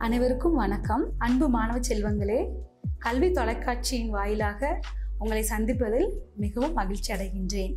அனைவருக்கும் வணக்கம் அன்பு மாணவ செல்வங்களே கல்வி தொலைக்காட்சியின் வாயிலாக உங்களை சந்திப்பதில் மிகவும் மகிழ்ச்சி அடைகின்றேன்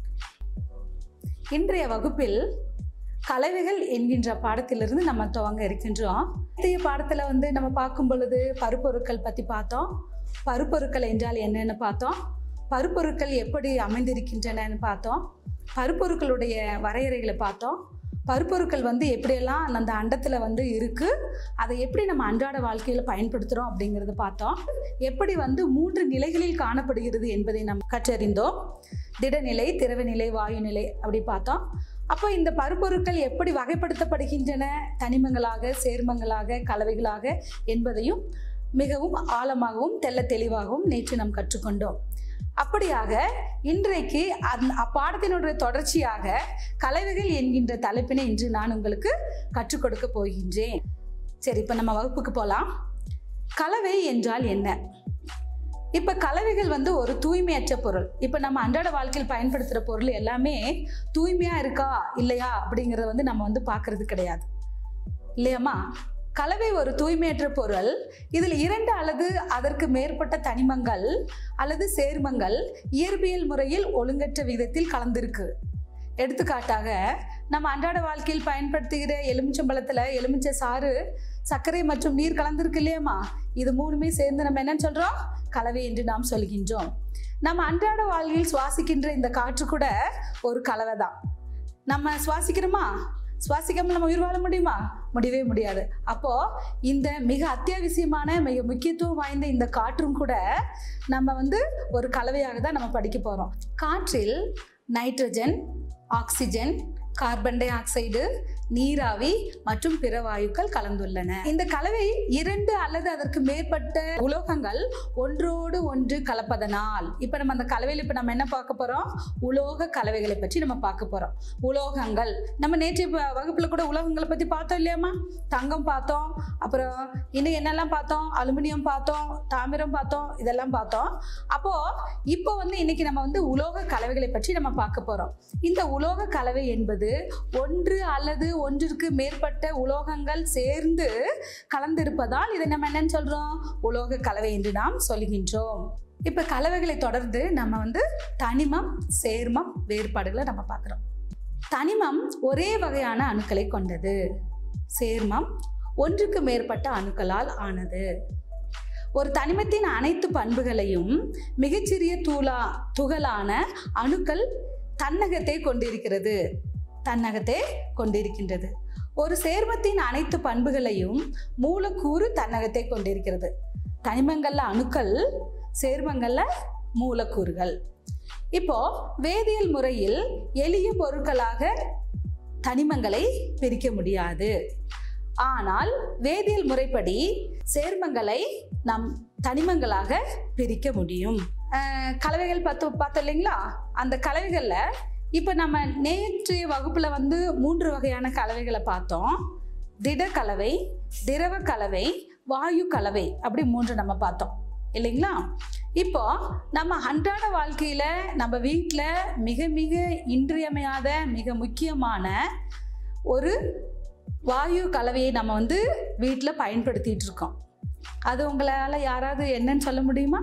இன்றைய வகுப்பில் கலவைகள் என்கின்ற பாடத்திலிருந்து நம்ம துவங்க இருக்கின்றோம் இன்றைய பாடத்தில் வந்து நம்ம பார்க்கும் பொழுது பருப்பொருட்கள் பற்றி பார்த்தோம் பருப்பொருட்கள் என்றால் என்னன்னு பார்த்தோம் பருப்பொருட்கள் எப்படி அமைந்திருக்கின்றனன்னு பார்த்தோம் பருப்பொருட்களுடைய வரையறைகளை பார்த்தோம் பருப்பொருட்கள் வந்து எப்படியெல்லாம் அந்த அண்டத்தில் வந்து இருக்குது அதை எப்படி நம்ம அன்றாட வாழ்க்கையில் பயன்படுத்துகிறோம் அப்படிங்கிறத பார்த்தோம் எப்படி வந்து மூன்று நிலைகளில் காணப்படுகிறது என்பதை நாம் கற்றறிந்தோம் திடநிலை திரவநிலை வாயு நிலை அப்படி பார்த்தோம் அப்போ இந்த பருப்பொருட்கள் எப்படி வகைப்படுத்தப்படுகின்றன தனிமங்களாக சேர்மங்களாக கலவைகளாக என்பதையும் மிகவும் ஆழமாகவும் தெள்ள தெளிவாகவும் நேற்று நாம் கற்றுக்கொண்டோம் அப்படியாக இன்றைக்கு அந் அப்பாடத்தினுடைய தொடர்ச்சியாக கலவைகள் என்கின்ற தலைப்பினை இன்று நான் உங்களுக்கு கற்றுக் கொடுக்க போகின்றேன் சரி இப்போ நம்ம வகுப்புக்கு போகலாம் கலவை என்றால் என்ன இப்போ கலவைகள் வந்து ஒரு தூய்மையற்ற பொருள் இப்போ நம்ம அன்றாட வாழ்க்கையில் பயன்படுத்துகிற பொருள் எல்லாமே தூய்மையாக இருக்கா இல்லையா அப்படிங்கிறத வந்து நம்ம வந்து பார்க்கறது கிடையாது இல்லையாம்மா கலவை ஒரு தூய்மையற்ற பொருள் இதில் இரண்டு அல்லது அதற்கு மேற்பட்ட தனிமங்கள் அல்லது சேர்மங்கள் இயற்பியல் முறையில் ஒழுங்கற்ற விதத்தில் கலந்திருக்கு எடுத்துக்காட்டாக நம்ம அன்றாட வாழ்க்கையில் பயன்படுத்துகிற எலுமிச்சம்பழத்தில் எலுமிச்சை சாறு சர்க்கரை மற்றும் நீர் கலந்திருக்கு இல்லையாம்மா இது மூணுமே சேர்ந்து நம்ம என்னன்னு சொல்கிறோம் கலவை என்று நாம் சொல்கின்றோம் நம்ம அன்றாட வாழ்வில் சுவாசிக்கின்ற இந்த காற்று கூட ஒரு கலவை தான் நம்ம சுவாசிக்கிறோமா சுவாசிக்காமல் நம்ம உயிர் வாழ முடியுமா முடியவே முடியாது அப்போ இந்த மிக அத்தியாவசியமான மிக முக்கியத்துவம் வாய்ந்த இந்த காற்றும் கூட நம்ம வந்து ஒரு கலவையாக தான் நம்ம படிக்க போகிறோம் காற்றில் nitrogen oxygen carbon dioxide நீராவி மற்றும் பிற வாயுக்கள் கலந்துள்ளன இந்த கலவை இரண்டு அல்லது அதற்கு மேற்பட்ட உலோகங்கள் ஒன்றோடு ஒன்று கலப்பதனால் இப்போ நம்ம அந்த கலவையில் இப்போ நம்ம என்ன பார்க்க போகிறோம் உலோக கலவைகளை பற்றி நம்ம பார்க்க போகிறோம் உலோகங்கள் நம்ம நேற்று வகுப்பில் கூட உலோகங்களை பற்றி பார்த்தோம் இல்லையாம்மா தங்கம் பார்த்தோம் அப்புறம் இன்னும் என்னெல்லாம் பார்த்தோம் அலுமினியம் பார்த்தோம் தாமிரம் பார்த்தோம் இதெல்லாம் பார்த்தோம் அப்போது இப்போ வந்து இன்னைக்கு நம்ம வந்து உலோக கலவைகளை பற்றி நம்ம பார்க்க போகிறோம் இந்த உலோக கலவை என்பது ஒன்று அல்லது ஒன்றிற்கு மேற்பட்ட உலோகங்கள் சேர்ந்து கலந்திருப்பதால் இதை நம்ம என்னன்னு சொல்கிறோம் உலோக கலவை என்று நாம் சொல்கின்றோம் இப்போ கலவைகளை தொடர்ந்து நம்ம வந்து தனிமம் சேர்மம் வேறுபாடுகளை நம்ம பார்க்குறோம் தனிமம் ஒரே வகையான அணுக்களை கொண்டது சேர்மம் ஒன்றுக்கு மேற்பட்ட அணுக்களால் ஆனது ஒரு தனிமத்தின் அனைத்து பண்புகளையும் மிகச்சிறிய தூளா துகளான அணுக்கள் தன்னகத்தை கொண்டிருக்கிறது தன்னகத்தை கொண்டிருக்கின்றது ஒரு சேர்மத்தின் அனைத்து பண்புகளையும் மூலக்கூறு தன்னகத்தை கொண்டிருக்கிறது தனிமங்கள்ல அணுக்கள் சேர்மங்கள்ல மூலக்கூறுகள் இப்போ வேதியியல் முறையில் எளிய பொருட்களாக தனிமங்களை பிரிக்க முடியாது ஆனால் வேதியியல் முறைப்படி சேர்மங்களை நம் தனிமங்களாக பிரிக்க முடியும் கலவைகள் பார்த்து பார்த்தோம் இல்லைங்களா அந்த கலவைகளில் இப்போ நம்ம நேற்றைய வகுப்பில் வந்து மூன்று வகையான கலவைகளை பார்த்தோம் திட கலவை திரவ கலவை வாயு கலவை அப்படி மூன்று நம்ம பார்த்தோம் இல்லைங்களா இப்போ நம்ம அன்றாட வாழ்க்கையில் நம்ம வீட்டில் மிக மிக இன்றியமையாத மிக முக்கியமான ஒரு வாயு கலவையை நம்ம வந்து வீட்டில் பயன்படுத்திகிட்டு இருக்கோம் அது உங்களால் யாராவது என்னன்னு சொல்ல முடியுமா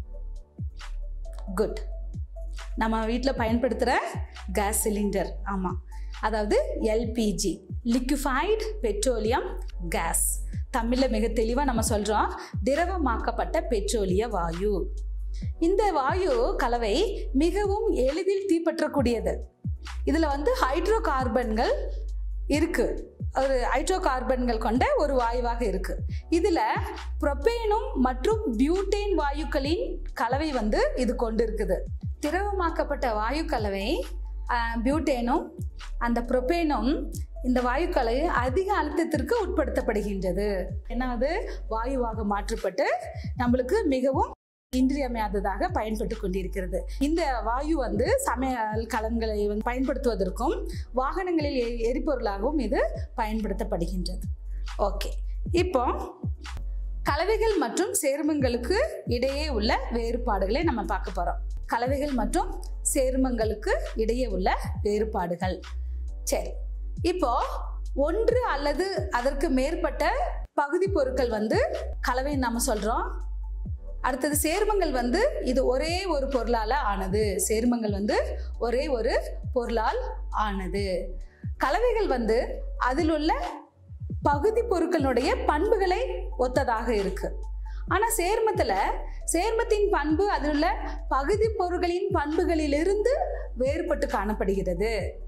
குட் நம்ம வீட்டில் பயன்படுத்துகிற கேஸ் சிலிண்டர் ஆமாம் அதாவது எல்பிஜி லிக்விஃபைடு பெட்ரோலியம் கேஸ் தமிழில் மிக தெளிவாக நம்ம சொல்கிறோம் திரவமாக்கப்பட்ட பெட்ரோலிய வாயு இந்த வாயு கலவை மிகவும் எளிதில் தீப்பற்றக்கூடியது இதில் வந்து ஹைட்ரோ கார்பன்கள் இருக்குது ஒரு ஹைட்ரோ கார்பன்கள் கொண்ட ஒரு வாயுவாக இருக்குது இதில் ப்ரொபேனும் மற்றும் பியூட்டேன் வாயுக்களின் கலவை வந்து இது கொண்டு இருக்குது திரவமாக்கப்பட்ட வாயு கலவை பியூட்டேனும் அந்த ப்ரொபேனும் இந்த வாயுக்களை அதிக அழுத்தத்திற்கு உட்படுத்தப்படுகின்றது என்னது வாயுவாக மாற்றப்பட்டு நம்மளுக்கு மிகவும் இன்றியமையாததாக பயன்பட்டு கொண்டிருக்கிறது இந்த வாயு வந்து சமையல் கலன்களை வந்து பயன்படுத்துவதற்கும் வாகனங்களில் எரிபொருளாகவும் இது பயன்படுத்தப்படுகின்றது ஓகே இப்போ கலவைகள் மற்றும் சேர்மங்களுக்கு இடையே உள்ள வேறுபாடுகளை நம்ம பார்க்க போகிறோம் கலவைகள் மற்றும் சேர்மங்களுக்கு இடையே உள்ள வேறுபாடுகள் சரி இப்போ ஒன்று அல்லது அதற்கு மேற்பட்ட பகுதி பொருட்கள் வந்து கலவைன்னு நம்ம சொல்கிறோம் அடுத்தது சேர்மங்கள் வந்து இது ஒரே ஒரு பொருளால் ஆனது சேர்மங்கள் வந்து ஒரே ஒரு பொருளால் ஆனது கலவைகள் வந்து அதில் உள்ள பகுதி பொருட்களுடைய பண்புகளை ஒத்ததாக இருக்கு ஆனால் சேர்மத்தில் சேர்மத்தின் பண்பு அதில் உள்ள பகுதி பொருட்களின் பண்புகளிலிருந்து வேறுபட்டு காணப்படுகிறது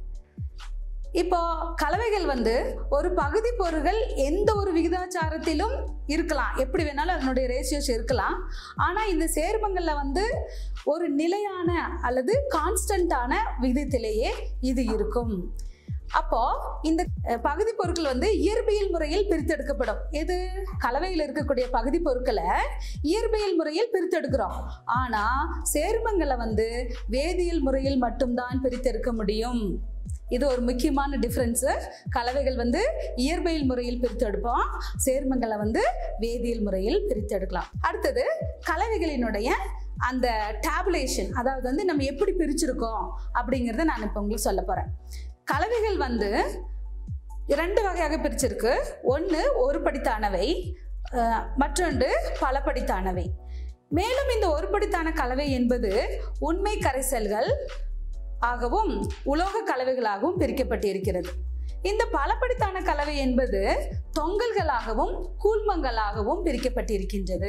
இப்போ கலவைகள் வந்து ஒரு பகுதி பொருள்கள் எந்த ஒரு விகிதாச்சாரத்திலும் இருக்கலாம் எப்படி வேணாலும் அதனுடைய ரேஷியோஸ் இருக்கலாம் ஆனால் இந்த சேர்மங்களில் வந்து ஒரு நிலையான அல்லது கான்ஸ்டன்டான விகிதத்திலேயே இது இருக்கும் அப்போ இந்த அஹ், பகுதி பொருட்கள் வந்து இயற்பியல் முறையில் பிரித்தெடுக்கப்படும் எது கலவையில் இருக்கக்கூடிய பகுதி பொருட்களை இயற்பியல் முறையில் பிரித்தெடுக்கிறோம் ஆனா சேர்மங்களை வந்து வேதியியல் முறையில் மட்டும்தான் பிரித்தெடுக்க முடியும் இது ஒரு முக்கியமான டிஃப்ரென்ஸு கலவைகள் வந்து இயற்பியல் முறையில் பிரித்தெடுப்போம் சேர்மங்களை வந்து வேதியியல் முறையில் பிரித்தெடுக்கலாம் அடுத்தது கலவைகளினுடைய அந்த டேபுலேஷன் அதாவது வந்து நம்ம எப்படி பிரிச்சிருக்கோம் அப்படிங்கிறத நான் இப்போ உங்களுக்கு சொல்ல போகிறேன் கலவைகள் வந்து இரண்டு வகையாக பிரிச்சிருக்கு ஒன்று ஒரு படித்தானவை அஹ், மற்றொன்று பல படித்தானவை மேலும் இந்த ஒரு படித்தான கலவை என்பது உண்மை கரைசல்கள் ஆகவும் உலோக கலவைகளாகவும் பிரிக்கப்பட்டிருக்கிறது இந்த பலப்படித்தான கலவை என்பது தொங்கல்களாகவும் கூழ்மங்களாகவும் பிரிக்கப்பட்டிருக்கின்றது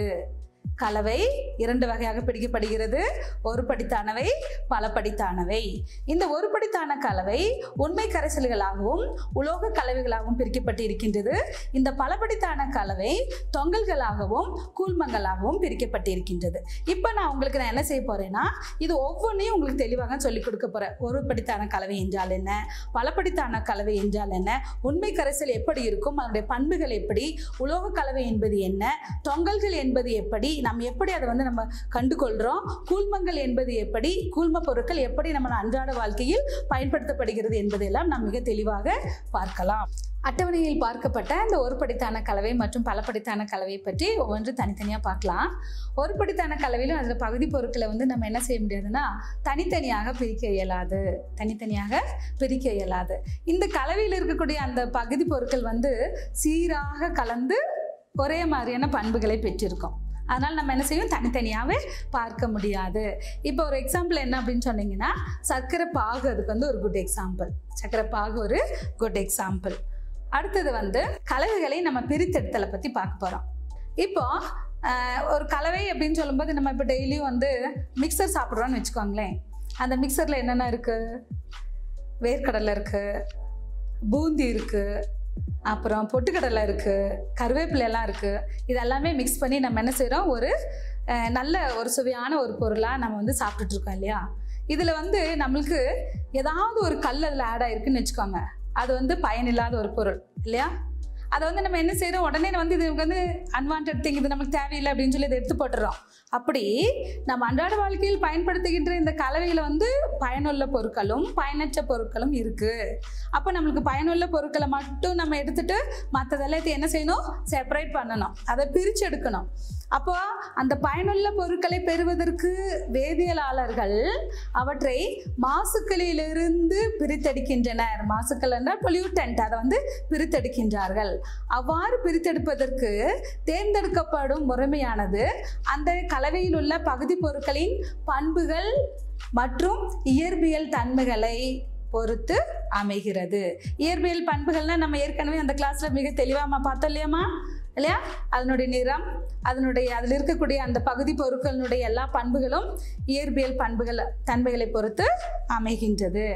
கலவை இரண்டு வகையாக பிரிக்கப்படுகிறது ஒரு படித்தானவை பல படித்தானவை இந்த ஒரு படித்தான கலவை உண்மை கரைசல்களாகவும் உலோக கலவைகளாகவும் பிரிக்கப்பட்டிருக்கின்றது இந்த பலபடித்தான கலவை தொங்கல்களாகவும் கூழ்மங்களாகவும் பிரிக்கப்பட்டிருக்கின்றது இப்போ நான் உங்களுக்கு நான் என்ன செய்ய போறேன்னா இது ஒவ்வொன்றையும் உங்களுக்கு தெளிவாக சொல்லிக் கொடுக்க போறேன் ஒரு படித்தான கலவை என்றால் என்ன பலப்படித்தான கலவை என்றால் என்ன உண்மை கரைசல் எப்படி இருக்கும் அதனுடைய பண்புகள் எப்படி உலோக கலவை என்பது என்ன தொங்கல்கள் என்பது எப்படி நம்ம எப்படி அதை வந்து நம்ம கண்டுகொள்கிறோம் கூழ்மங்கள் என்பது எப்படி கூழ்ம பொருட்கள் எப்படி நம்ம அன்றாட வாழ்க்கையில் பயன்படுத்தப்படுகிறது என்பதெல்லாம் நாம் மிக தெளிவாக பார்க்கலாம் அட்டவணையில் பார்க்கப்பட்ட இந்த ஒரு படித்தான கலவை மற்றும் பலப்படித்தான கலவை பற்றி ஒவ்வொன்று தனித்தனியாக பார்க்கலாம் ஒரு படித்தான கலவையிலும் அதில் பகுதி பொருட்களை வந்து நம்ம என்ன செய்ய முடியாதுன்னா தனித்தனியாக பிரிக்க இயலாது தனித்தனியாக பிரிக்க இயலாது இந்த கலவையில் இருக்கக்கூடிய அந்த பகுதி பொருட்கள் வந்து சீராக கலந்து ஒரே மாதிரியான பண்புகளை பெற்றிருக்கும் அதனால் நம்ம என்ன செய்வோம் தனித்தனியாகவே பார்க்க முடியாது இப்போ ஒரு எக்ஸாம்பிள் என்ன அப்படின்னு சொன்னீங்கன்னா சர்க்கரை பாகு அதுக்கு வந்து ஒரு குட் எக்ஸாம்பிள் சர்க்கரை பாகு ஒரு குட் எக்ஸாம்பிள் அடுத்தது வந்து கலவைகளை நம்ம பிரித்தெடுத்தலை பற்றி பார்க்க போகிறோம் இப்போ ஆஹ், ஒரு கலவை அப்படின்னு சொல்லும்போது நம்ம இப்போ டெய்லியும் வந்து மிக்சர் சாப்பிட்றோன்னு வச்சுக்கோங்களேன் அந்த மிக்சரில் என்னென்ன இருக்குது வேர்க்கடலை இருக்குது பூந்தி இருக்குது அப்புறம் பொட்டுக்கடலை இருக்குது கருவேப்பிலையெல்லாம் இருக்குது இது எல்லாமே மிக்ஸ் பண்ணி நம்ம என்ன செய்கிறோம் ஒரு அஹ், நல்ல ஒரு சுவையான ஒரு பொருளாக நம்ம வந்து சாப்பிட்டுட்டு இருக்கோம் இல்லையா இதில் வந்து நம்மளுக்கு ஏதாவது ஒரு கல் அதில் ஆட் ஆயிருக்குன்னு வச்சுக்கோங்க அது வந்து பயனில்லாத ஒரு பொருள் இல்லையா அதை வந்து நம்ம என்ன செய்கிறோம் உடனே வந்து இது வந்து அன்வான்ட் திங் இது நமக்கு தேவையில்லை அப்படின்னு சொல்லி இதை எடுத்து போட்டுறோம் அப்படி நம்ம அன்றாட வாழ்க்கையில் பயன்படுத்துகின்ற இந்த கலவையில் வந்து பயனுள்ள பொருட்களும் பயனற்ற பொருட்களும் இருக்குது அப்போ நம்மளுக்கு பயனுள்ள பொருட்களை மட்டும் நம்ம எடுத்துட்டு மற்றதெல்லாத்தையும் என்ன செய்யணும் செப்பரேட் பண்ணணும் அதை பிரித்து எடுக்கணும் அப்போ அந்த பயனுள்ள பொருட்களை பெறுவதற்கு வேதியியலாளர்கள் அவற்றை மாசுக்களிலிருந்து பிரித்தெடுக்கின்றனர் மாசுக்கள் என்றால் பொல்யூட்டன்ட் அதை வந்து பிரித்தெடுக்கின்றார்கள் அவ்வாறு பிரித்தெடுப்பதற்கு தேர்ந்தெடுக்கப்படும் முறைமையானது அந்த கலவையில் உள்ள பகுதி பொருட்களின் பண்புகள் மற்றும் இயற்பியல் தன்மைகளை பொறுத்து அமைகிறது இயற்பியல் பண்புகள்னா நம்ம ஏற்கனவே அந்த கிளாஸ்ல மிக தெளிவாக பார்த்தோம் இல்லையாம்மா இல்லையா அதனுடைய நிறம் அதனுடைய அதில் இருக்கக்கூடிய அந்த பகுதி பொருட்களினுடைய எல்லா பண்புகளும் இயற்பியல் பண்புகள் தன்மைகளை பொறுத்து அமைகின்றது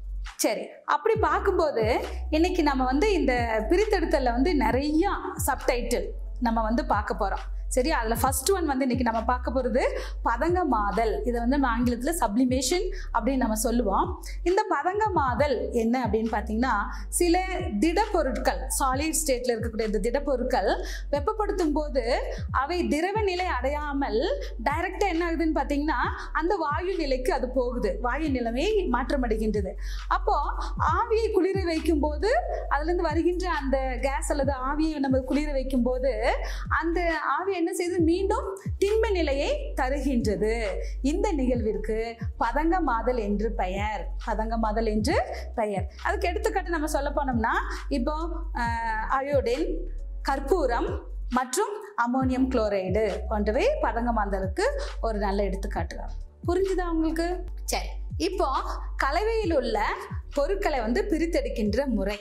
சரி அப்படி பார்க்கும்போது இன்னைக்கு நம்ம வந்து இந்த பிரித்தெடுத்தலில் வந்து நிறைய சப்டைட்டில் நம்ம வந்து பார்க்க போகிறோம் சரி அதில் ஃபர்ஸ்ட் ஒன் வந்து இன்னைக்கு நம்ம பார்க்க போகிறது பதங்கமாதல் இதை வந்து நம்ம ஆங்கிலத்தில் சப்ளிமேஷன் அப்படின்னு நம்ம சொல்லுவோம் இந்த பதங்கமாதல் என்ன அப்படின்னு பார்த்தீங்கன்னா சில திடப்பொருட்கள் சாலிட் ஸ்டேட்டில் இருக்கக்கூடிய இந்த திடப்பொருட்கள் வெப்பப்படுத்தும் போது அவை திரவ நிலை அடையாமல் டைரெக்டாக என்ன ஆகுதுன்னு பார்த்தீங்கன்னா அந்த வாயு நிலைக்கு அது போகுது வாயு நிலைமை மாற்றமடைகின்றது அப்போ ஆவியை குளிர வைக்கும் போது அதுலேருந்து வருகின்ற அந்த கேஸ் அல்லது ஆவியை நம்ம குளிர வைக்கும் போது அந்த ஆவி என்ன செய்து மீண்டும் திண்ம நிலையை தருகின்றது இந்த நிகழ்விற்கு பதங்கமாதல் என்று பெயர் பதங்கமாதல் என்று பெயர் அதுக்கு எடுத்துக்காட்டு நம்ம சொல்ல போனோம்னா இப்போ அயோடின் கற்பூரம் மற்றும் அமோனியம் குளோரைடு போன்றவை பதங்கமாதலுக்கு ஒரு நல்ல எடுத்துக்காட்டு புரிஞ்சுதா உங்களுக்கு சரி இப்போ கலவையில் உள்ள பொருட்களை வந்து பிரித்தெடுக்கின்ற முறை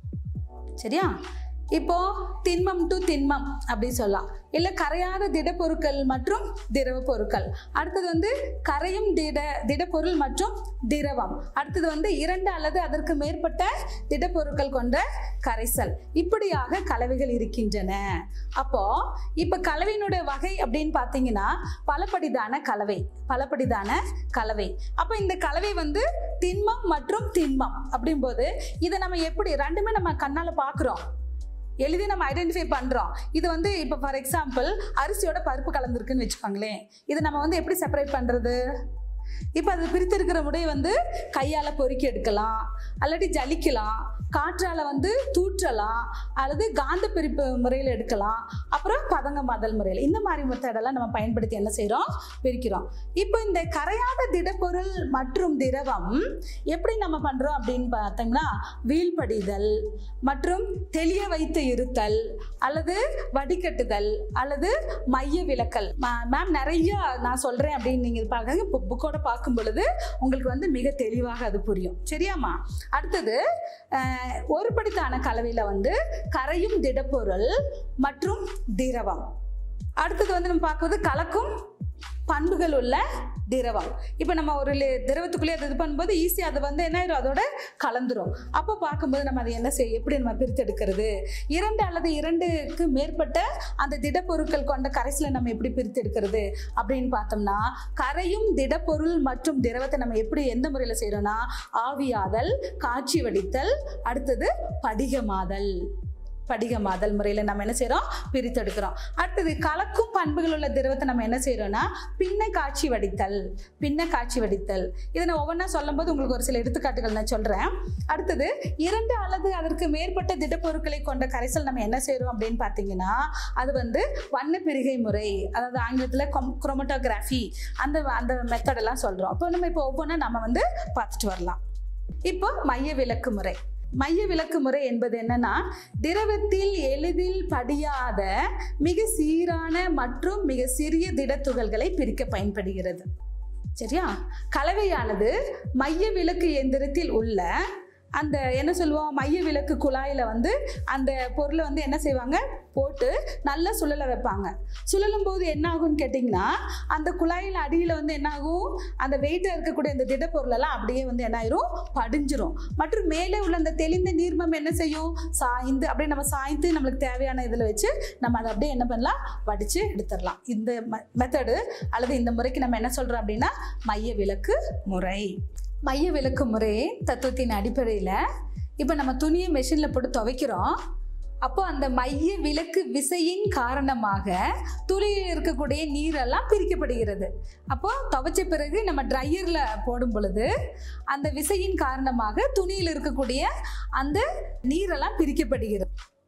சரியா இப்போ திண்மம் டு திண்மம் அப்படின்னு சொல்லலாம் இல்லை கரையாத திடப்பொருட்கள் மற்றும் திரவ பொருட்கள் அடுத்தது வந்து கரையும் திட திடப்பொருள் மற்றும் திரவம் அடுத்தது வந்து இரண்டு அல்லது அதற்கு மேற்பட்ட திடப்பொருட்கள் கொண்ட கரைசல் இப்படியாக கலவைகள் இருக்கின்றன அப்போ இப்போ கலவையினுடைய வகை அப்படின்னு பார்த்தீங்கன்னா பலபடிதான கலவை பலபடிதான கலவை அப்போ இந்த கலவை வந்து திண்மம் மற்றும் திண்மம் அப்படிங்கும்போது இதை நம்ம எப்படி ரெண்டுமே நம்ம கண்ணால் பார்க்குறோம் எளிதில் நம்ம ஐடென்டிஃபை பண்ணுறோம் இது வந்து இப்போ ஃபார் எக்ஸாம்பிள் அரிசியோட பருப்பு கலந்துருக்குன்னு வச்சுக்கோங்களேன் இதை நம்ம வந்து எப்படி செப்பரேட் பண்ணுறது இப்போ அது பிரித்திருக்கிற முறை வந்து கையால் பொறுக்கி எடுக்கலாம் அல்லாட்டி ஜலிக்கலாம் காற்றால் வந்து தூற்றலாம் அல்லது காந்த பிரிப்பு முறையில் எடுக்கலாம் அப்புறம் பதங்க மதல் முறையில் இந்த மாதிரி மெத்தடெல்லாம் நம்ம பயன்படுத்தி என்ன செய்கிறோம் பிரிக்கிறோம் இப்போ இந்த கரையாத திடப்பொருள் மற்றும் திரவம் எப்படி நம்ம பண்ணுறோம் அப்படின்னு பார்த்தோம்னா வீழ்படிதல் மற்றும் தெளிய வைத்து இருத்தல் அல்லது வடிகட்டுதல் அல்லது மைய விலக்கல் மேம் நிறைய நான் சொல்கிறேன் அப்படின்னு நீங்கள் பார்க்க புக்கோட பார்க்கும் பொழுது உங்களுக்கு வந்து மிக தெளிவாக அது புரியும் சரியாம்மா அடுத்தது அஹ், ஒரு படித்தான கலவையில் வந்து கரையும் திடப்பொருள் மற்றும் திரவம் அடுத்தது வந்து நம்ம பார்க்குவது கலக்கும் பண்புகள் உள்ள திரவம் இப்போ நம்ம ஒரு லி- திரவத்துக்குள்ளே அது இது பண்ணும்போது ஈஸியாக அது வந்து என்ன ஆயிரும் அதோட கலந்துரும் அப்போ பார்க்கும்போது நம்ம அதை என்ன செய்ய எப்படி நம்ம பிரித்தெடுக்கிறது இரண்டு அல்லது இரண்டுக்கு மேற்பட்ட அந்த திடப்பொருட்கள் கொண்ட கரைசலை நம்ம எப்படி பிரித்தெடுக்கிறது அப்படின்னு பார்த்தோம்னா கரையும் திடப்பொருள் மற்றும் திரவத்தை நம்ம எப்படி எந்த முறையில் செய்கிறோம்னா ஆவியாதல் காட்சி வடித்தல் அடுத்தது படிகமாதல் படிகமாதல் முறையில் நம்ம என்ன செய்கிறோம் பிரித்தெடுக்கிறோம் அடுத்தது கலக்கும் பண்புகள் உள்ள திரவத்தை நம்ம என்ன செய்கிறோம்னா பின்ன காட்சி வடித்தல் பின்ன காட்சி வடித்தல் இதை நான் ஒவ்வொன்றா சொல்லும்போது உங்களுக்கு ஒரு சில எடுத்துக்காட்டுகள் நான் சொல்கிறேன் அடுத்தது இரண்டு அல்லது அதற்கு மேற்பட்ட திடப்பொருட்களை கொண்ட கரைசல் நம்ம என்ன செய்கிறோம் அப்படின்னு பார்த்தீங்கன்னா அது வந்து வண்ண பிரிகை முறை அதாவது ஆங்கிலத்தில் குரோமட்டோகிராஃபி அந்த அந்த மெத்தடெல்லாம் சொல்கிறோம் அப்போ நம்ம இப்போ ஒவ்வொன்றா நம்ம வந்து பார்த்துட்டு வரலாம் இப்போ மைய விலக்கு முறை மைய விலக்கு முறை என்பது என்னன்னா திரவத்தில் எளிதில் படியாத மிக சீரான மற்றும் மிக சிறிய திடத்துகள்களை பிரிக்க பயன்படுகிறது சரியா கலவையானது மைய விளக்கு இயந்திரத்தில் உள்ள அந்த என்ன சொல்லுவோம் மைய விளக்கு குழாயில் வந்து அந்த பொருளை வந்து என்ன செய்வாங்க போட்டு நல்லா சுழல வைப்பாங்க சுழலும் போது என்ன ஆகும்னு கேட்டிங்கன்னா அந்த குழாயில் அடியில் வந்து என்ன ஆகும் அந்த வெயிட்டாக இருக்கக்கூடிய அந்த திடப்பொருளெல்லாம் அப்படியே வந்து என்ன ஆயிரும் படிஞ்சிரும் மற்றும் மேலே உள்ள அந்த தெளிந்த நீர்மம் என்ன செய்யும் சாய்ந்து அப்படியே நம்ம சாய்ந்து நம்மளுக்கு தேவையான இதில் வச்சு நம்ம அதை அப்படியே என்ன பண்ணலாம் வடித்து எடுத்துடலாம் இந்த மெத்தடு அல்லது இந்த முறைக்கு நம்ம என்ன சொல்கிறோம் அப்படின்னா மைய விளக்கு முறை மைய விளக்கு முறை தத்துவத்தின் அடிப்படையில் இப்போ நம்ம துணியை மெஷினில் போட்டு துவைக்கிறோம் அப்போ அந்த மைய விளக்கு விசையின் காரணமாக துளியில் இருக்கக்கூடிய நீரெல்லாம் பிரிக்கப்படுகிறது அப்போ துவைச்ச பிறகு நம்ம ட்ரையரில் போடும் பொழுது அந்த விசையின் காரணமாக துணியில் இருக்கக்கூடிய அந்த நீரெல்லாம் பிரிக்கப்படுகிறது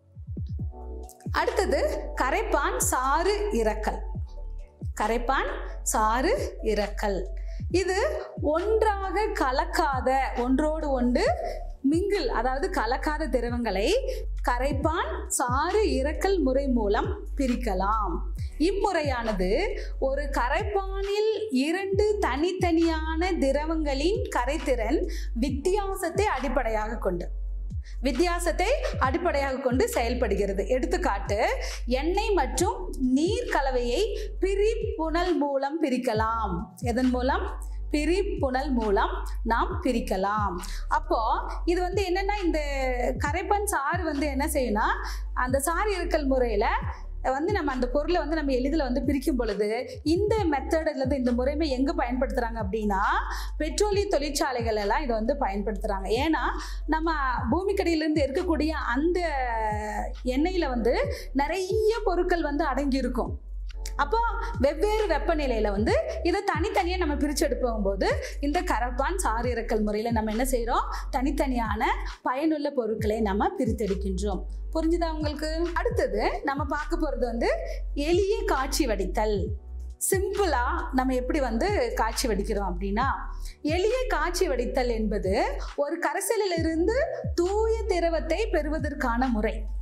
அடுத்தது கரைப்பான் சாறு இறக்கல் கரைப்பான் சாறு இறக்கல் இது ஒன்றாக கலக்காத ஒன்றோடு ஒன்று மிங்கிள் அதாவது கலக்காத திரவங்களை கரைப்பான் சாறு இறக்கல் முறை மூலம் பிரிக்கலாம் இம்முறையானது ஒரு கரைப்பானில் இரண்டு தனித்தனியான திரவங்களின் கரைத்திறன் வித்தியாசத்தை அடிப்படையாக கொண்டு வித்தியாசத்தை அடிப்படையாக கொண்டு செயல்படுகிறது எடுத்துக்காட்டு எண்ணெய் மற்றும் நீர் கலவையை பிரிப்புணல் மூலம் பிரிக்கலாம் எதன் மூலம் பிரிப்புணல் மூலம் நாம் பிரிக்கலாம் அப்போ இது வந்து என்னன்னா இந்த கரைப்பன் சாறு வந்து என்ன செய்யும்னா அந்த சாறு இருக்கல் முறையில் வந்து நம்ம அந்த பொருளை வந்து நம்ம எளிதில் வந்து பிரிக்கும் பொழுது இந்த மெத்தடில் இந்த முறைமை எங்கே பயன்படுத்துகிறாங்க அப்படின்னா பெட்ரோலிய தொழிற்சாலைகள் எல்லாம் இதை வந்து பயன்படுத்துகிறாங்க ஏன்னா நம்ம பூமிக்கடியிலேருந்து இருக்கக்கூடிய அந்த எண்ணெயில் வந்து நிறைய பொருட்கள் வந்து அடங்கி இருக்கும் அப்போ வெவ்வேறு வெப்பநிலையில் வந்து இதை தனித்தனியாக நம்ம பிரித்து எடுப்போகும்போது இந்த கரப்பான் சாறு இறக்கல் முறையில் நம்ம என்ன செய்கிறோம் தனித்தனியான பயனுள்ள பொருட்களை நம்ம பிரித்தெடுக்கின்றோம் புரிஞ்சுதா உங்களுக்கு அடுத்தது நம்ம பார்க்க போகிறது வந்து எளிய காட்சி வடித்தல் சிம்பிளாக நம்ம எப்படி வந்து காட்சி வடிக்கிறோம் அப்படின்னா எளிய காட்சி வடித்தல் என்பது ஒரு கரைசலிலிருந்து தூய திரவத்தை பெறுவதற்கான முறை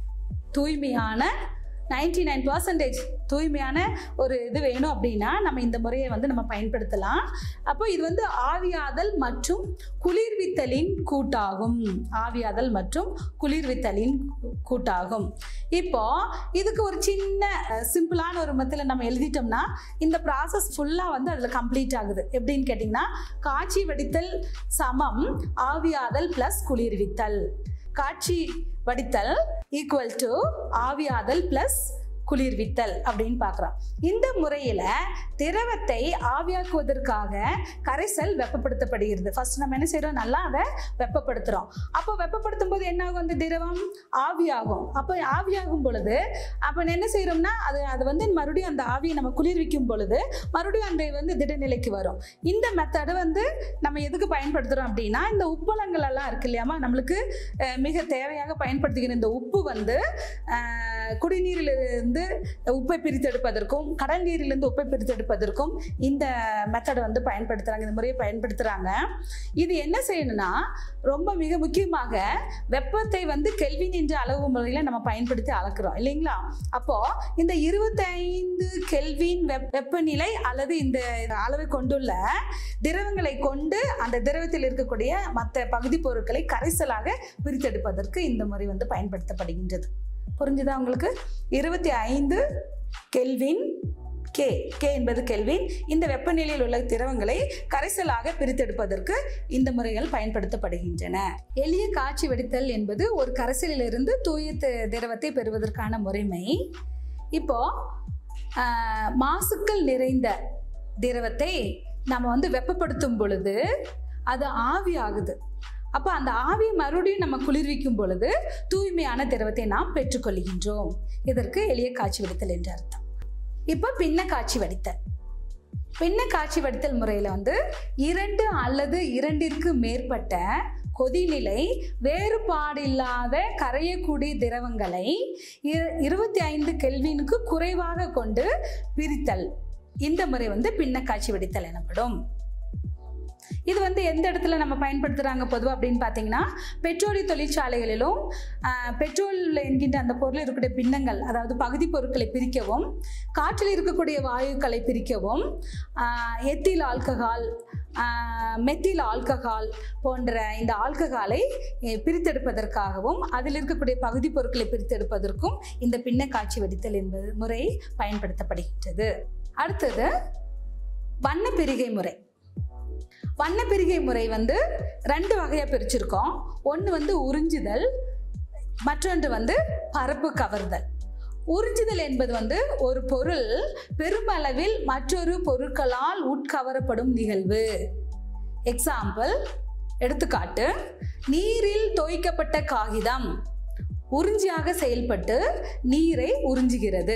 தூய்மையான நைன்டி நைன் பர்சன்டேஜ் தூய்மையான ஒரு இது வேணும் அப்படின்னா நம்ம இந்த முறையை வந்து நம்ம பயன்படுத்தலாம் அப்போ இது வந்து ஆவியாதல் மற்றும் குளிர்வித்தலின் கூட்டாகும் ஆவியாதல் மற்றும் குளிர்வித்தலின் கூட்டாகும் இப்போ இதுக்கு ஒரு சின்ன சிம்பிளான ஒரு மெத்தில் நம்ம எழுதிட்டோம்னா இந்த ப்ராசஸ் ஃபுல்லாக வந்து அதில் கம்ப்ளீட் ஆகுது எப்படின்னு கேட்டிங்கன்னா காட்சி வடித்தல் சமம் ஆவியாதல் ப்ளஸ் குளிர்வித்தல் காட்சி வடித்தல் ஈக்குவல் டு ஆவியாதல் ப்ளஸ் குளிர்வித்தல் அப்படின்னு பார்க்குறோம் இந்த முறையில் திரவத்தை ஆவியாக்குவதற்காக கரைசல் வெப்பப்படுத்தப்படுகிறது ஃபர்ஸ்ட் நம்ம என்ன செய்கிறோம் நல்லா அதை வெப்பப்படுத்துகிறோம் அப்போ வெப்பப்படுத்தும் போது என்ன ஆகும் அந்த திரவம் ஆவியாகும் அப்போ ஆவியாகும் பொழுது அப்போ என்ன செய்கிறோம்னா அது அது வந்து மறுபடியும் அந்த ஆவியை நம்ம குளிர்விக்கும் பொழுது மறுபடியும் அந்த வந்து திடநிலைக்கு வரும் இந்த மெத்தடை வந்து நம்ம எதுக்கு பயன்படுத்துகிறோம் அப்படின்னா இந்த உப்பளங்கள் எல்லாம் இருக்கு இல்லையாமா நம்மளுக்கு அஹ், மிக தேவையாக பயன்படுத்துகிற இந்த உப்பு வந்து அஹ், குடிநீரிலிருந்து உப்பை பிரித்தெடுப்பதற்கும் கடல் நீரிலிருந்து உப்பை பிரித்தெடுப்பதற்கும் இந்த மெத்தடை வந்து பயன்படுத்துகிறாங்க இந்த முறையை பயன்படுத்துகிறாங்க இது என்ன செய்யணும்னா ரொம்ப மிக முக்கியமாக வெப்பத்தை வந்து கெல்வின் என்ற அளவு முறையில் நம்ம பயன்படுத்தி அளக்குறோம் இல்லைங்களா அப்போ இந்த இருபத்தைந்து கெல்வின் வெப் வெப்பநிலை அல்லது இந்த அளவை கொண்டுள்ள திரவங்களை கொண்டு அந்த திரவத்தில் இருக்கக்கூடிய மற்ற பகுதி பொருட்களை கரைசலாக பிரித்தெடுப்பதற்கு இந்த முறை வந்து பயன்படுத்தப்படுகின்றது புரிஞ்சுதா உங்களுக்கு இருபத்தி ஐந்து கெல்வின் கே கே என்பது கெல்வின் இந்த வெப்பநிலையில் உள்ள திரவங்களை கரைசலாக பிரித்தெடுப்பதற்கு இந்த முறைகள் பயன்படுத்தப்படுகின்றன எளிய காட்சி வெடித்தல் என்பது ஒரு கரைசலிலிருந்து தூய தி- திரவத்தை பெறுவதற்கான முறைமை இப்போ ஆஹ், மாசுக்கள் நிறைந்த திரவத்தை நம்ம வந்து வெப்பப்படுத்தும் பொழுது அது ஆவி ஆகுது அப்போ அந்த ஆவியை மறுபடியும் நம்ம குளிர்விக்கும் பொழுது தூய்மையான திரவத்தை நாம் பெற்றுக்கொள்கின்றோம் இதற்கு எளிய காட்சி வடித்தல் என்று அர்த்தம் இப்போ பின்ன காட்சி வடித்தல் பின்ன காட்சி வடித்தல் முறையில் வந்து இரண்டு அல்லது இரண்டிற்கு மேற்பட்ட கொதிநிலை வேறுபாடில்லாத கரையக்கூடிய திரவங்களை இரு- இருபத்தி ஐந்து கெல்வினுக்கு குறைவாக கொண்டு பிரித்தல் இந்த முறை வந்து பின்ன காட்சி வடித்தல் எனப்படும் இது வந்து எந்த இடத்துல நம்ம பயன்படுத்துகிறாங்க பொதுவாக அப்படின்னு பார்த்தீங்கன்னா பெட்ரோலிய தொழிற்சாலைகளிலும் ஆஹ், பெட்ரோல் என்கின்ற அந்த பொருளில் இருக்கக்கூடிய பின்னங்கள் அதாவது பகுதி பொருட்களை பிரிக்கவும் காற்றில் இருக்கக்கூடிய வாயுக்களை பிரிக்கவும் ஆஹ், எத்தில் ஆல்கஹால் ஆஹ், மெத்தில் ஆல்கஹால் போன்ற இந்த ஆல்கஹாலை eh, பிரித்தெடுப்பதற்காகவும் அதில் இருக்கக்கூடிய பகுதி பொருட்களை பிரித்தெடுப்பதற்கும் இந்த பின்ன காட்சி வடித்தல் என்பது முறை பயன்படுத்தப்படுகின்றது அடுத்தது வண்ண பிரிகை முறை வண்ணப்பிரிகை முறை வந்து ரெண்டு வகையாக பிரிச்சிருக்கோம் ஒன்று வந்து உறிஞ்சுதல் மற்றொன்று வந்து பரப்பு கவர்தல் உறிஞ்சுதல் என்பது வந்து ஒரு பொருள் பெருமளவில் மற்றொரு பொருட்களால் உட்கவரப்படும் நிகழ்வு எக்ஸாம்பிள் எடுத்துக்காட்டு நீரில் தோய்க்கப்பட்ட காகிதம் உறிஞ்சியாக செயல்பட்டு நீரை உறிஞ்சுகிறது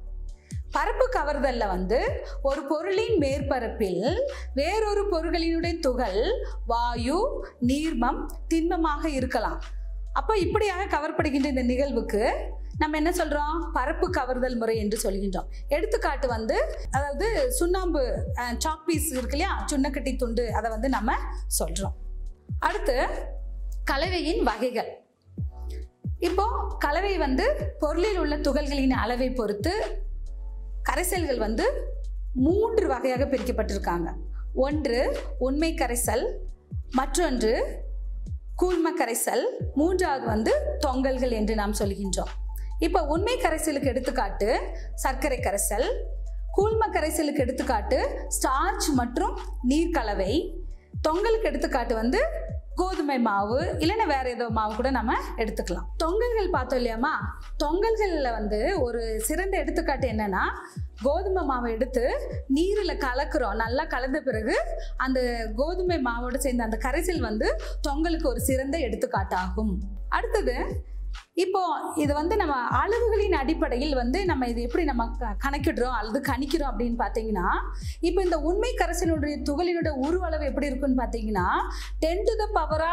பரப்பு கவர்தல்ல வந்து ஒரு பொருளின் மேற்பரப்பில் வேறொரு பொருள்களினுடைய துகள் வாயு நீர்மம் திண்மமாக இருக்கலாம் அப்போ இப்படியாக கவர்ப்படுகின்ற இந்த நிகழ்வுக்கு நம்ம என்ன சொல்றோம் பரப்பு கவர்தல் முறை என்று சொல்கின்றோம் எடுத்துக்காட்டு வந்து அதாவது சுண்ணாம்பு சாக் பீஸ் இருக்கு இல்லையா சுண்ணக்கட்டி துண்டு அதை வந்து நம்ம சொல்றோம் அடுத்து கலவையின் வகைகள் இப்போ கலவை வந்து பொருளில் உள்ள துகள்களின் அளவை பொறுத்து கரைசல்கள் வந்து மூன்று வகையாக பிரிக்கப்பட்டிருக்காங்க ஒன்று உண்மை கரைசல் மற்றொன்று கூழ்ம கரைசல் மூன்றாவது வந்து தொங்கல்கள் என்று நாம் சொல்கின்றோம் இப்போ உண்மை கரைசலுக்கு எடுத்துக்காட்டு சர்க்கரை கரைசல் கூழ்ம கரைசலுக்கு எடுத்துக்காட்டு ஸ்டார்ச் மற்றும் நீர் கலவை தொங்கலுக்கு எடுத்துக்காட்டு வந்து கோதுமை மாவு இல்லைன்னா வேற ஏதோ மாவு கூட நம்ம எடுத்துக்கலாம் தொங்கல்கள் பார்த்தோம் இல்லையாமா தொங்கல்களில் வந்து ஒரு சிறந்த எடுத்துக்காட்டு என்னன்னா கோதுமை மாவை எடுத்து நீரில் கலக்குறோம் நல்லா கலந்த பிறகு அந்த கோதுமை மாவோடு சேர்ந்த அந்த கரைசல் வந்து தொங்கலுக்கு ஒரு சிறந்த எடுத்துக்காட்டாகும் அடுத்தது இப்போ இது வந்து நம்ம அளவுகளின் அடிப்படையில் வந்து நம்ம இது எப்படி நம்ம க- கணக்கிடுறோம் அல்லது கணிக்கிறோம் அப்படின்னு பார்த்தீங்கன்னா இப்போ இந்த உண்மை கரைசலுடைய துகளினுடைய உருவளவு எப்படி இருக்குன்னு பார்த்தீங்கன்னா ten to the power of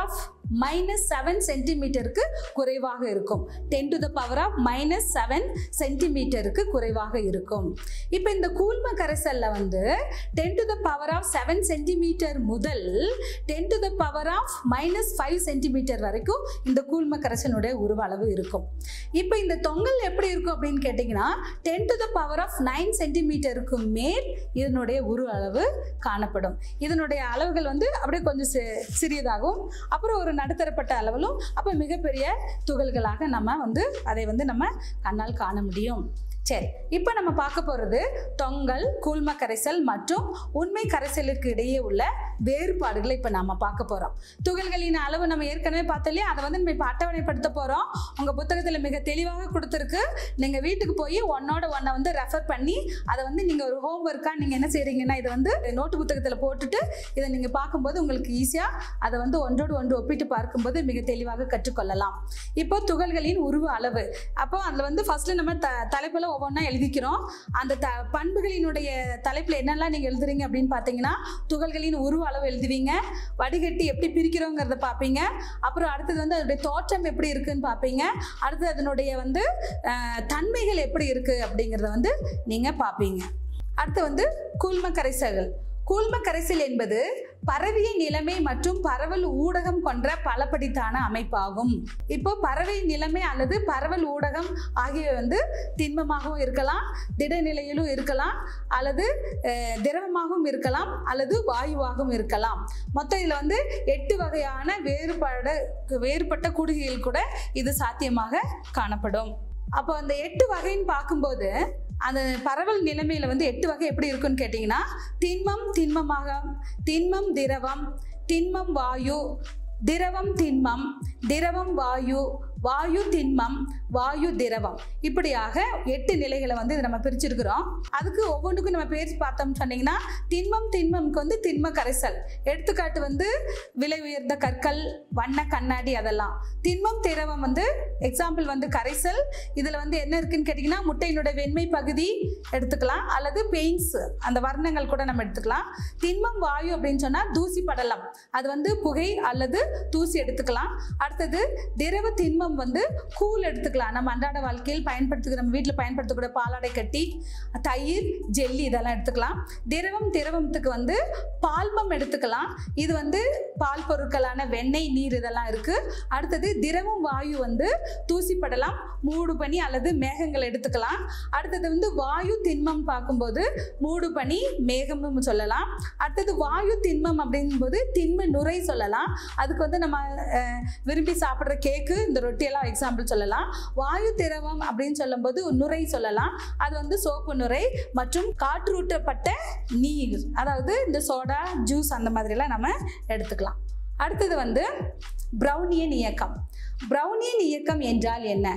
minus seven சென்டிமீட்டருக்கு குறைவாக இருக்கும் ten to the power of minus seven சென்டிமீட்டருக்கு குறைவாக இருக்கும் இப்போ இந்த கூழ்ம கரைசல்ல வந்து ten to the power of seven centimetre முதல் ten to the power of minus five centimetre வரைக்கும் இந்த கூழ்ம கரைசலுடைய உருவ அளவு இருக்கும் இப்போ இந்த தொங்கல் எப்படி இருக்கும் அப்படின்னு கேட்டிங்கன்னா ten to the power of nine சென்டிமீட்டருக்கு மேல் இதனுடைய உருவ அளவு காணப்படும் இதனுடைய அளவுகள் வந்து அப்படியே கொஞ்சம் சி- சிறியதாகவும் அப்புறம் ஒரு நடுத்தரப்பட்ட அளவிலும் அப்போ மிகப்பெரிய துகள்களாக நம்ம வந்து அதை வந்து நம்ம கண்ணால் காண முடியும் சரி இப்போ நம்ம பார்க்க போகிறது தொங்கல் கூழ்ம கரைசல் மற்றும் உண்மை கரைசலுக்கு இடையே உள்ள வேறுபாடுகளை இப்போ நாம பார்க்க போகிறோம் துகள்களின் அளவு நம்ம ஏற்கனவே பார்த்தோம் இல்லையா அதை வந்து நம்ம இப்போ அட்டவணைப்படுத்த போகிறோம் உங்கள் புத்தகத்தில் மிக தெளிவாக கொடுத்துருக்கு நீங்கள் வீட்டுக்கு போய் ஒன்னோட ஒன்றை வந்து ரெஃபர் பண்ணி அதை வந்து நீங்கள் ஒரு ஹோம் ஒர்க்காக நீங்கள் என்ன செய்கிறீங்கன்னா இதை வந்து நோட்டு புத்தகத்தில் போட்டுட்டு இதை நீங்கள் பார்க்கும்போது உங்களுக்கு ஈஸியாக அதை வந்து ஒன்றோடு ஒன்று ஒப்பிட்டு பார்க்கும்போது மிக தெளிவாக கற்றுக்கொள்ளலாம் இப்போ துகள்களின் உருவ அளவு அப்போ அதில் வந்து ஃபர்ஸ்ட்ல நம்ம த தலைப்பில் ஒவ்வொன்றா எழுதிக்கிறோம் அந்த த பண்புகளினுடைய தலைப்பில் என்னெல்லாம் நீங்கள் எழுதுறீங்க அப்படின்னு பார்த்தீங்கன்னா துகள்களின் உருவ அளவு எழுதுவீங்க வடிகட்டி எப்படி பிரிக்கிறோங்கிறத பார்ப்பீங்க அப்புறம் அடுத்தது வந்து அதனுடைய தோற்றம் எப்படி இருக்குன்னு பார்ப்பீங்க அடுத்து அதனுடைய வந்து அஹ், தன்மைகள் எப்படி இருக்குது அப்படிங்கிறத வந்து நீங்கள் பார்ப்பீங்க அடுத்து வந்து கூழ்ம கரைசல்கள் கூழ்ம கரைசல் என்பது பரவிய நிலைமை மற்றும் பரவல் ஊடகம் கொண்ட பலப்படித்தான அமைப்பாகும் இப்போ பறவை நிலைமை அல்லது பரவல் ஊடகம் ஆகியவை வந்து திண்மமாகவும் இருக்கலாம் திடநிலையிலும் இருக்கலாம் அல்லது அஹ், திரவமாகவும் இருக்கலாம் அல்லது வாயுவாகவும் இருக்கலாம் மொத்தம் இதில் வந்து எட்டு வகையான வேறுபட வேறுபட்ட கூடுகைகள் கூட இது சாத்தியமாக காணப்படும் அப்போ அந்த எட்டு வகைன்னு பார்க்கும்போது அந்த பரவல் நிலைமையில வந்து எட்டு வகை எப்படி இருக்குன்னு கேட்டிங்கன்னா திண்மம் திண்மமாக திண்மம் திரவம் திண்மம் வாயு திரவம் திண்மம் திரவம் வாயு வாயு திண்மம் வாயு திரவம் இப்படியாக எட்டு நிலைகளை வந்து இது நம்ம பிரிச்சிருக்கிறோம் அதுக்கு ஒவ்வொன்றுக்கும் நம்ம பேர் பார்த்தோம்னு சொன்னீங்கன்னா திண்மம் திண்மம்க்கு வந்து திண்ம கரைசல் எடுத்துக்காட்டு வந்து விலை உயர்ந்த கற்கள் வண்ண கண்ணாடி அதெல்லாம் திண்மம் திரவம் வந்து எக்ஸாம்பிள் வந்து கரைசல் இதில் வந்து என்ன இருக்குன்னு கேட்டிங்கன்னா முட்டையினுடைய வெண்மை பகுதி எடுத்துக்கலாம் அல்லது பெயிண்ட்ஸ் அந்த வர்ணங்கள் கூட நம்ம எடுத்துக்கலாம் திண்மம் வாயு அப்படின்னு சொன்னால் தூசி படலம் அது வந்து புகை அல்லது தூசி எடுத்துக்கலாம் அடுத்தது திரவ திண்மம் வந்து கூழ் எடுத்துக்கலாம் நம்ம அன்றாட வாழ்க்கையில் பயன்படுத்துகிற நம்ம வீட்டில் பயன்படுத்தக்கூடிய பாலாடை கட்டி தயிர் ஜெல்லி இதெல்லாம் எடுத்துக்கலாம் திரவம் திரவத்துக்கு வந்து பால்மம் எடுத்துக்கலாம் இது வந்து பால் பொருட்களான வெண்ணெய் நீர் இதெல்லாம் இருக்குது அடுத்தது திரவம் வாயு வந்து தூசி படலாம் மூடு பனி அல்லது மேகங்கள் எடுத்துக்கலாம் அடுத்தது வந்து வாயு திண்மம் பார்க்கும்போது மூடு பனி மேகம்னு சொல்லலாம் அடுத்தது வாயு திண்மம் அப்படிங்கும்போது திண்ம நுரை சொல்லலாம் அதுக்கு வந்து நம்ம அஹ், விரும்பி சாப்பிட்ற கேக்கு இந்த ரொட்டியெல்லாம் எக்ஸாம்பிள் சொல்லலாம் வாயு திரவம் அப்படின்னு சொல்லும்போது நுரை சொல்லலாம் அது வந்து சோப்பு நுரை மற்றும் காற்றூட்டப்பட்ட நீர் அதாவது இந்த சோடா ஜூஸ் அந்த மாதிரிலாம் நம்ம எடுத்துக்கலாம் அடுத்தது வந்து ப்ரௌனியன் இயக்கம் ப்ரௌனியன் இயக்கம் என்றால் என்ன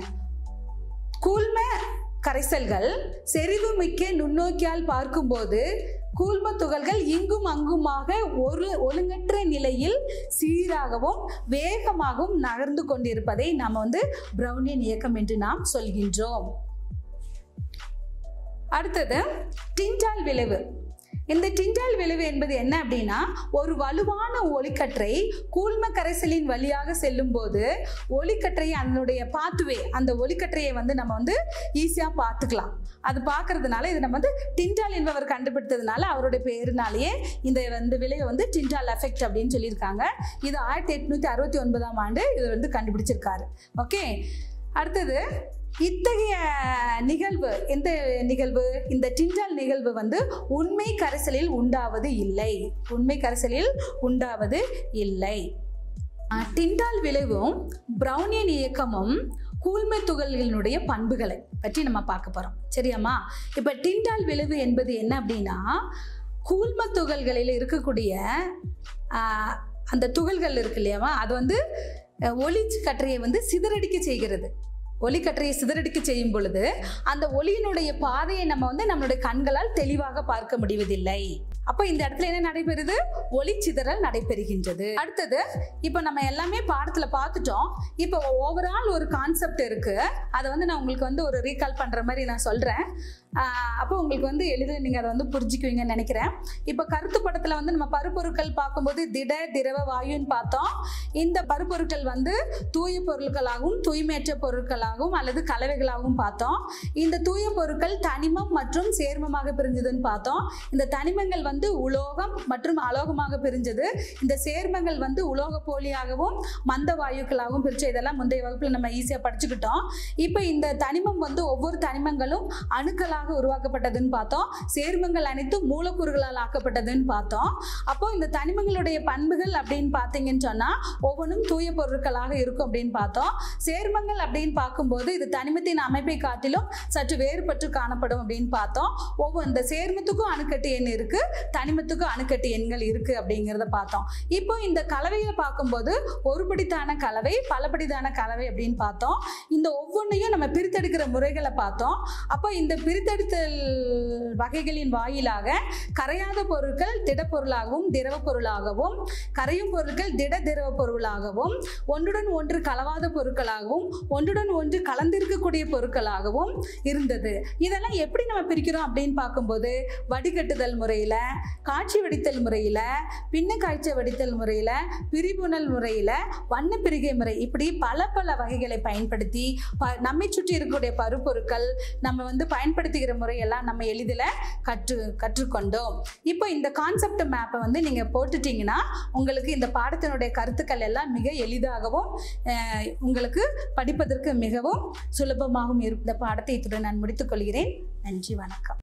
கூழ்ம கரைசல்கள் செறிவுமிக்க நுண்ணோக்கியால் பார்க்கும்போது கூழ்ம துகள்கள் இங்கும் அங்குமாக ஒரு ஒழுங்கற்ற நிலையில் சீராகவும் வேகமாகவும் நகர்ந்து கொண்டிருப்பதை நாம் வந்து ப்ரௌனியன் இயக்கம் என்று நாம் சொல்கின்றோம் அடுத்தது டிண்டால் விளைவு இந்த டிண்டால் விளைவு என்பது என்ன அப்படின்னா ஒரு வலுவான ஒளிக்கற்றை கூழ்ம கரைசலின் வழியாக செல்லும் போது ஒளிக்கற்றை அதனுடைய பாத்துவே அந்த ஒளிக்கற்றையை வந்து நம்ம வந்து ஈஸியாக பார்த்துக்கலாம் அது பார்க்கறதுனால இது நம்ம வந்து டிண்டால் என்பவர் கண்டுபிடித்ததுனால அவருடைய பேருனாலேயே இந்த வந்து விளைவை வந்து டிண்டால் எஃபெக்ட் அப்படின்னு சொல்லியிருக்காங்க இது ஆயிரத்தி எட்நூத்தி அறுபத்தி ஒன்பதாம் ஆண்டு இது வந்து கண்டுபிடிச்சிருக்காரு ஓகே அடுத்தது இத்தகைய நிகழ்வு எந்த நிகழ்வு இந்த டிண்டால் நிகழ்வு வந்து உண்மை கரைசலில் உண்டாவது இல்லை உண்மை கரைசலில் உண்டாவது இல்லை அஹ், டிண்டால் விளைவும் ப்ரௌனியன் இயக்கமும் கூழ்மை துகள்களினுடைய பண்புகளை பற்றி நம்ம பார்க்க போகிறோம் சரியாம்மா இப்போ டிண்டால் விளைவு என்பது என்ன அப்படின்னா கூழ்ம துகள்களில் இருக்கக்கூடிய ஆஹ், அந்த துகள்கள் இருக்கு இல்லையாமா அது வந்து அஹ், ஒளி கற்றையை வந்து சிதறடிக்க செய்கிறது ஒளிக்கற்றையை சிதறடிக்க செய்யும் பொழுது அந்த ஒளியினுடைய பாதையை நம்ம வந்து நம்மளுடைய கண்களால் தெளிவாக பார்க்க முடிவதில்லை அப்போ இந்த இடத்துல என்ன நடைபெறுது ஒளிச்சிதறல் நடைபெறுகின்றது அடுத்தது இப்போ நம்ம எல்லாமே பாடத்துல பார்த்துட்டோம் இப்போ ஓவரால் ஒரு கான்செப்ட் இருக்கு அதை வந்து நான் உங்களுக்கு வந்து ஒரு ரீகால் பண்ற மாதிரி நான் சொல்றேன் ஆஹ் அப்போ உங்களுக்கு வந்து எளிதில் நீங்கள் அதை வந்து புரிஞ்சுக்குவீங்கன்னு நினைக்கிறேன் இப்போ கருத்து படத்தில் வந்து நம்ம பருப்பொருட்கள் பார்க்கும்போது திட திரவ வாயுன்னு பார்த்தோம் இந்த பருப்பொருட்கள் வந்து தூய பொருட்களாகவும் தூய்மையற்ற பொருட்களாகவும் அல்லது கலவைகளாகவும் பார்த்தோம் இந்த தூய பொருட்கள் தனிமம் மற்றும் சேர்மமாக பிரிஞ்சதுன்னு பார்த்தோம் இந்த தனிமங்கள் வந்து உலோகம் மற்றும் அலோகமாக பிரிஞ்சது இந்த சேர்மங்கள் வந்து உலோக போலியாகவும் மந்த வாயுக்களாகவும் பிரிச்சு இதெல்லாம் முந்தைய வகுப்பில் நம்ம ஈஸியாக படிச்சுக்கிட்டோம் இப்போ இந்த தனிமம் வந்து ஒவ்வொரு தனிமங்களும் அணுக்களாக உருவாக்கப்பட்டதுன்னு பார்த்தோம் சேர்மங்கள் அனைத்தும் மூலக்கூறுகளால் ஆக்கப்பட்டதுன்னு பார்த்தோம் அப்போ இந்த தனிமங்களுடைய பண்புகள் அப்படின்னு பார்த்தீங்கன்னு சொன்னால் ஒவ்வொன்றும் தூய பொருட்களாக இருக்கும் அப்படின்னு பார்த்தோம் சேர்மங்கள் அப்படின்னு பார்க்கும்போது இது தனிமத்தின் அமைப்பை காட்டிலும் சற்று வேறுபட்டு காணப்படும் அப்படின்னு பார்த்தோம் ஒவ்வொரு இந்த சேர்மத்துக்கும் அணுக்கட்டு எண் இருக்கு தனிமத்துக்கும் அணுக்கட்டு எண்கள் இருக்கு அப்படிங்கிறத பார்த்தோம் இப்போ இந்த கலவையை பார்க்கும்போது ஒருபடித்தான கலவை பலபடிதான கலவை அப்படின்னு பார்த்தோம் இந்த ஒவ்வொன்றையும் நம்ம பிரித்தெடுக்கிற முறைகளை பார்த்தோம் அப்போ இந்த பிரித்தெடுத்தல் வகைகளின் வாயிலாக கரையாத பொருட்கள் திடப்பொருளாகவும் திரவ பொருளாகவும் கரையும் பொருட்கள் திட திரவ பொருளாகவும் ஒன்றுடன் ஒன்று கலவாத பொருட்களாகவும் ஒன்றுடன் ஒன்று கலந்திருக்கக்கூடிய பொருட்களாகவும் இருந்தது இதெல்லாம் எப்படி நம்ம பிரிக்கிறோம் அப்படின்னு பார்க்கும்போது வடிகட்டுதல் முறையில் காட்சி வடித்தல் முறையில் பின்ன காய்ச்ச வடித்தல் முறையில் பிரிபுணல் முறையில் வண்ண பிரிகை முறை இப்படி பல பல வகைகளை பயன்படுத்தி ப நம்மை சுற்றி இருக்கக்கூடிய பருப்பொருட்கள் நம்ம வந்து பயன்படுத்துகிற முறையெல்லாம் நம்ம எளிதில் கற்று கற்றுக்கொண்டோம் இப்போ இந்த கான்செப்ட் மேப்பை வந்து நீங்கள் போட்டுட்டீங்கன்னா உங்களுக்கு இந்த பாடத்தினுடைய கருத்துக்கள் எல்லாம் மிக எளிதாகவும் அஹ், உங்களுக்கு படிப்பதற்கு மிகவும் சுலபமாகவும் இருக்கும் இந்த பாடத்தை இத்துடன் நான் முடித்துக்கொள்கிறேன் நன்றி வணக்கம்